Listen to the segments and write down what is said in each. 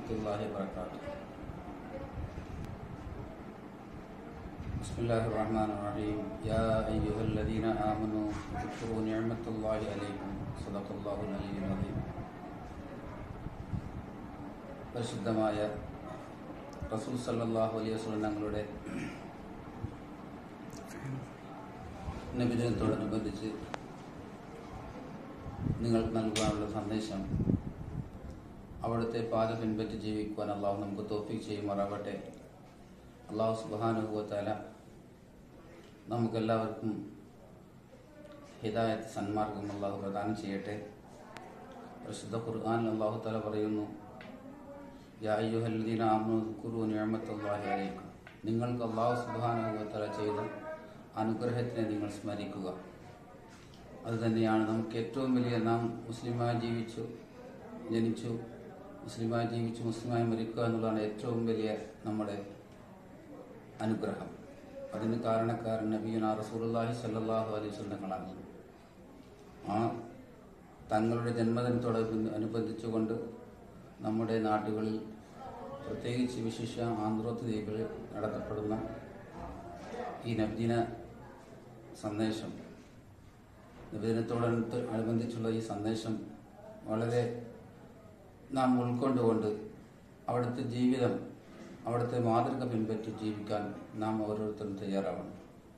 الله وبركاته بسم الله الرحمن الرحيم يا أيها الذين آمنوا اذكروا نعمة الله عليكم صدق الله العلي العظيم പരിശുദ്ധമായ റസൂൽ സല്ലല്ലാഹു അലൈഹി വസല്ലം തങ്ങളുടെ നബിദിനത്തോടനുബന്ധിച്ച് നിങ്ങൾക്ക് നൽകുവാനുള്ള സന്ദേശം അവിടുത്തെ പാത പിൻപറ്റി ജീവിക്കുവാൻ അള്ളാഹു നമുക്ക് തോഫിക് ചെയ്യുമാറാവട്ടെ അള്ളാഹു സുബാനുഭവത്താല നമുക്കെല്ലാവർക്കും ഹിദായത്ത് സന്മാർഗം അള്ളാഹു പ്രദാനം ചെയ്യട്ടെ പ്രസിദ്ധ ഖുർആൻ അള്ളാഹു താല പറയുന്നു യാ അയ്യുഹല്ലദീന ആമനു ദുക്കുറു നിഅമത്തുല്ലാഹി അലൈക്കും നിങ്ങൾക്ക് അള്ളാഹു സുബ്ഹാനഹു ചെയ്ത അനുഗ്രഹത്തിനെ നിങ്ങൾ സ്മരിക്കുക അത് തന്നെയാണ് നമുക്ക് ഏറ്റവും വലിയ നാം മുസ്ലിമായി ജീവിച്ചു ജനിച്ചു മുസ്ലിമായി ജീവിച്ചു മുസ്ലിമായി മരിക്കുക എന്നുള്ളതാണ് ഏറ്റവും വലിയ നമ്മുടെ അനുഗ്രഹം അതിന് കാരണക്കാരൻ നബീന റസൂലുള്ളാഹി സല്ലല്ലാഹു അലൈഹി വസല്ലങ്ങളാണ് ആ തങ്ങളുടെ ജന്മദിനത്തോട് അനുബന്ധിച്ചുകൊണ്ട് നമ്മുടെ നാടുകളിൽ പ്രത്യേകിച്ച് വിശിഷ്ട ആന്ധ്രോത്ത് ദ്വീപിൽ നടത്തപ്പെടുന്ന ഈ നബിദിന സന്ദേശം നബിദിനത്തോടനുബ അനുബന്ധിച്ചുള്ള ഈ സന്ദേശം വളരെ നാം ഉൾക്കൊണ്ടുകൊണ്ട് അവിടുത്തെ ജീവിതം അവിടുത്തെ മാതൃക പിൻപറ്റി ജീവിക്കാൻ നാം ഓരോരുത്തരും തയ്യാറാവണം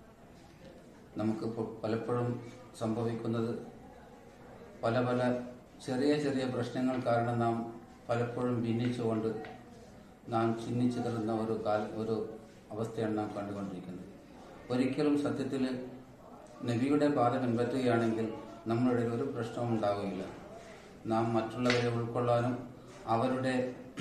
നമുക്ക് ഇപ്പോൾ പലപ്പോഴും സംഭവിക്കുന്നത് പല പല ചെറിയ ചെറിയ പ്രശ്നങ്ങൾ കാരണം നാം പലപ്പോഴും ഭിന്നിച്ചുകൊണ്ട് നാം ചിഹ്നിച്ചിതറുന്ന ഒരു കാല ഒരു അവസ്ഥയാണ് നാം കണ്ടുകൊണ്ടിരിക്കുന്നത് ഒരിക്കലും സത്യത്തിൽ നബിയുടെ പാത പിൻപറ്റുകയാണെങ്കിൽ നമ്മളുടെ ഒരു പ്രശ്നവും ഉണ്ടാവുകയില്ല നാം മറ്റുള്ളവരെ ഉൾക്കൊള്ളാനും അവരുടെ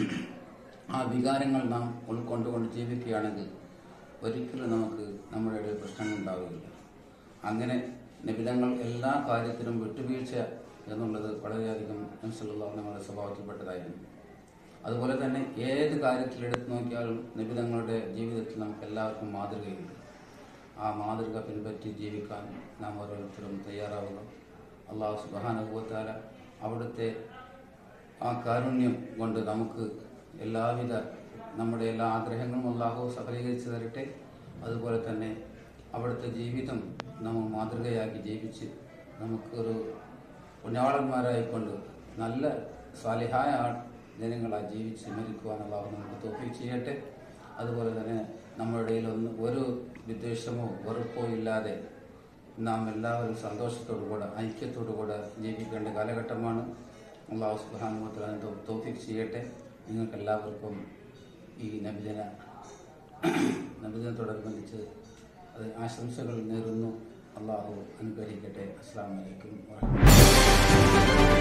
ആ വികാരങ്ങൾ നാം ഉൾക്കൊണ്ടുകൊണ്ട് ജീവിക്കുകയാണെങ്കിൽ ഒരിക്കലും നമുക്ക് നമ്മുടെ ഇടയിൽ പ്രശ്നങ്ങൾ ഉണ്ടാവുകയില്ല അങ്ങനെ നിബിധങ്ങൾ എല്ലാ കാര്യത്തിലും വിട്ടുവീഴ്ച എന്നുള്ളത് വളരെയധികം മനസ്സിലുള്ള നമ്മുടെ സ്വഭാവത്തിൽപ്പെട്ടതായിരുന്നു അതുപോലെ തന്നെ ഏത് കാര്യത്തിൽ എടുത്തു നോക്കിയാലും നിബിധങ്ങളുടെ ജീവിതത്തിൽ നമുക്ക് എല്ലാവർക്കും മാതൃകയുണ്ട് ആ മാതൃക പിൻപറ്റി ജീവിക്കാൻ നാം ഓരോരുത്തരും തയ്യാറാവുക അള്ളാഹു സുബാനുഭവത്താല അവിടുത്തെ ആ കാരുണ്യം കൊണ്ട് നമുക്ക് എല്ലാവിധ നമ്മുടെ എല്ലാ ആഗ്രഹങ്ങളും അള്ളാഹു സഫലീകരിച്ചു തരട്ടെ അതുപോലെ തന്നെ അവിടുത്തെ ജീവിതം നമ്മൾ മാതൃകയാക്കി ജീവിച്ച് നമുക്കൊരു പുണ്യാളന്മാരായിക്കൊണ്ട് നല്ല സ്വാലിഹായ ജനങ്ങളായി ജീവിച്ച് മരിക്കുവാൻ അള്ളാഹു നമുക്ക് തോഫിക്ക് ചെയ്യട്ടെ അതുപോലെ തന്നെ നമ്മുടെ ഇടയിൽ ഒന്ന് ഒരു വിദ്വേഷമോ വെറുപ്പോ ഇല്ലാതെ നാം എല്ലാവരും സന്തോഷത്തോടു കൂടെ ഐക്യത്തോടു കൂടെ ജീവിക്കേണ്ട കാലഘട്ടമാണ് അള്ളാഹു സുബാനുഭവത്തിൽ തോഫിക്ക് ചെയ്യട്ടെ നിങ്ങൾക്ക് എല്ലാവർക്കും ഈ നബിദിന നബിദിനത്തോടനുബന്ധിച്ച് അത് ആശംസകൾ നേരുന്നു അള്ളാഹു അനുഗ്രഹിക്കട്ടെ അസ്സാം വലൈക്കും വാഹമത്തുള്ളാഹി